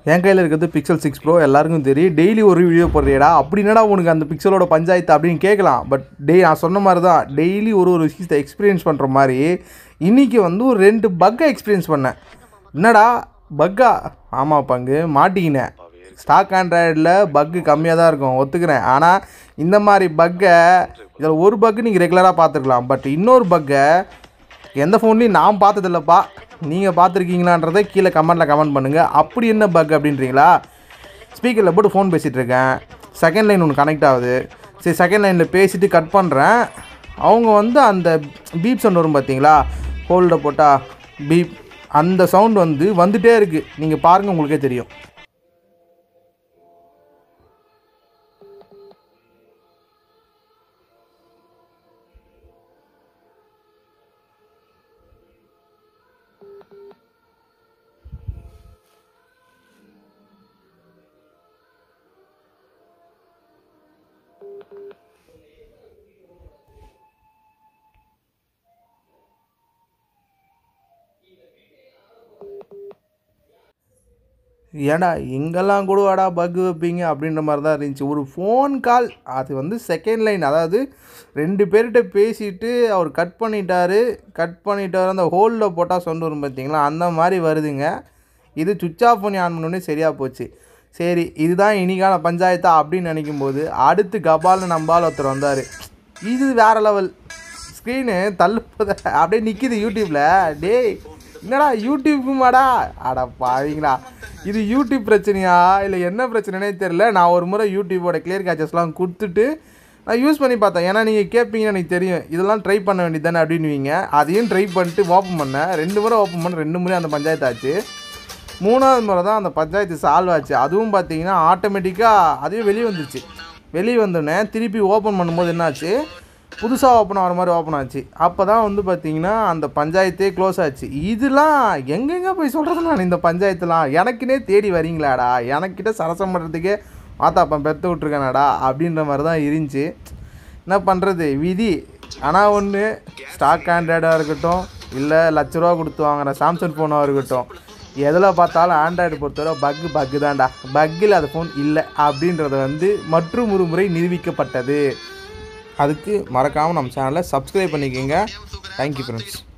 என் கையில் இருக்கிறது pixel six bro எல்லாருக்கும் தெரியும் டெய்லி ஒரு வீடியோ போடுறியடா அப்படி என்னடா உனக்கு அந்த பிக்சலோட பஞ்சாயத்து அப்படின்னு கேட்கலாம் பட் டெய் நான் சொன்ன மாதிரி தான் டெய்லி ஒரு ஒரு விஷயத்தை எக்ஸ்பீரியன்ஸ் பண்ணுற மாதிரி இன்றைக்கி வந்து ஒரு ரெண்டு பக்கை எக்ஸ்பீரியன்ஸ் பண்ணேன் என்னடா பக்கா ஆமாம் பங்கு மாட்டிக்கினேன் ஸ்டாக் ஆண்ட்ராய்டில் பக்கு கம்மியாக தான் இருக்கும் ஒத்துக்கிறேன் ஆனால் இந்த மாதிரி பக்கை இதில் ஒரு பக்கு நீங்கள் ரெகுலராக பார்த்துருக்கலாம் பட் இன்னொரு பக்கை எந்த ஃபோன்லையும் நான் பார்த்ததில்லப்பா நீங்கள் பார்த்துருக்கீங்களான்றதை கீழே கமெண்ட்டில் கமெண்ட் பண்ணுங்கள் அப்படி என்ன பக் அப்படின்றீங்களா ஸ்பீக்கரில் போட்டு ஃபோன் பேசிகிட்டு இருக்கேன் செகண்ட் லைன் ஒன்று கனெக்ட் ஆகுது சரி செகண்ட் லைனில் பேசிட்டு கட் பண்ணுறேன் அவங்க வந்து அந்த பீப் சவுண்ட் வரும் பார்த்தீங்களா ஹோல்டை போட்டால் பீப் அந்த சவுண்ட் வந்து வந்துட்டே இருக்குது நீங்கள் பாருங்கள் உங்களுக்கே தெரியும் ஏடா எங்கெல்லாம் கூட வாடா பக் வைப்பீங்க அப்படின்ற மாதிரி தான் இருந்துச்சு ஒரு ஃபோன் கால் அது வந்து செகண்ட் லைன் அதாவது ரெண்டு பேர்கிட்ட பேசிட்டு அவர் கட் பண்ணிட்டாரு கட் பண்ணிட்டாரு அந்த ஹோலில் போட்டால் சொண்டு வரும் பார்த்தீங்களா அந்த மாதிரி வருதுங்க இது சுவிட்ச் ஆஃப் பண்ணி ஆன் பண்ணோடனே சரியாக போச்சு சரி இதுதான் இனிக்கான பஞ்சாயத்தா அப்படின்னு நினைக்கும் போது அடுத்து கபால்னு நம்பால் ஒருத்தர் வந்தார் இது வேறு லெவல் ஸ்க்ரீனு தள்ளுப்பத அப்படியே நிற்கிது யூடியூப்பில் டேய் என்னடா யூடியூப்புமாடா அட பாவீங்களா இது யூடியூப் பிரச்சனையா இல்லை என்ன பிரச்சனைனே தெரில நான் ஒரு முறை யூடியூபோட கிளியர் கேச்சஸ்லாம் கொடுத்துட்டு நான் யூஸ் பண்ணி பார்த்தேன் ஏன்னா நீங்கள் கேட்பீங்கன்னு எனக்கு தெரியும் இதெல்லாம் ட்ரை பண்ண வேண்டியது தானே அப்படின்னுவீங்க அதையும் ட்ரை பண்ணிட்டு ஓப்பன் பண்ணேன் ரெண்டு முறை ஓப்பன் பண்ண ரெண்டு முறை அந்த பஞ்சாயத்து ஆச்சு மூணாவது முறை தான் அந்த பஞ்சாயத்து சால்வ் ஆச்சு அதுவும் பார்த்தீங்கன்னா ஆட்டோமேட்டிக்காக அதுவே வெளியே வந்துருச்சு வெளியே வந்தோடனே திருப்பி ஓப்பன் பண்ணும்போது என்னாச்சு புதுசாக ஓப்பன் ஆகிற மாதிரி ஓப்பன் ஆச்சு அப்போ தான் வந்து பார்த்தீங்கன்னா அந்த பஞ்சாயத்தே க்ளோஸ் ஆச்சு இதெல்லாம் எங்கெங்கே போய் சொல்கிறது நான் இந்த பஞ்சாயத்துலாம் எனக்குனே தேடி வரீங்களாடா எனக்கிட்ட சரசம் பண்ணுறதுக்கே மாத்தாப்பன் பெற்று விட்ருக்கேனாடா அப்படின்ற மாதிரி தான் இருந்துச்சு என்ன பண்ணுறது விதி ஆனால் ஒன்று ஸ்டாக் ஆண்ட்ராய்டாக இருக்கட்டும் இல்லை லட்ச ரூபா கொடுத்து வாங்குற சாம்சங் ஃபோனாக இருக்கட்டும் எதில் பார்த்தாலும் ஆண்ட்ராய்டு பொறுத்தவரை பக்கு பக்கு தான்டா பக்கில் அது ஃபோன் இல்லை அப்படின்றத வந்து மற்றும் ஒரு முறை நிரூபிக்கப்பட்டது அதுக்கு மறக்காமல் நம்ம சேனலை சப்ஸ்கிரைப் பண்ணிக்கோங்க தேங்க்யூ ஃப்ரெண்ட்ஸ்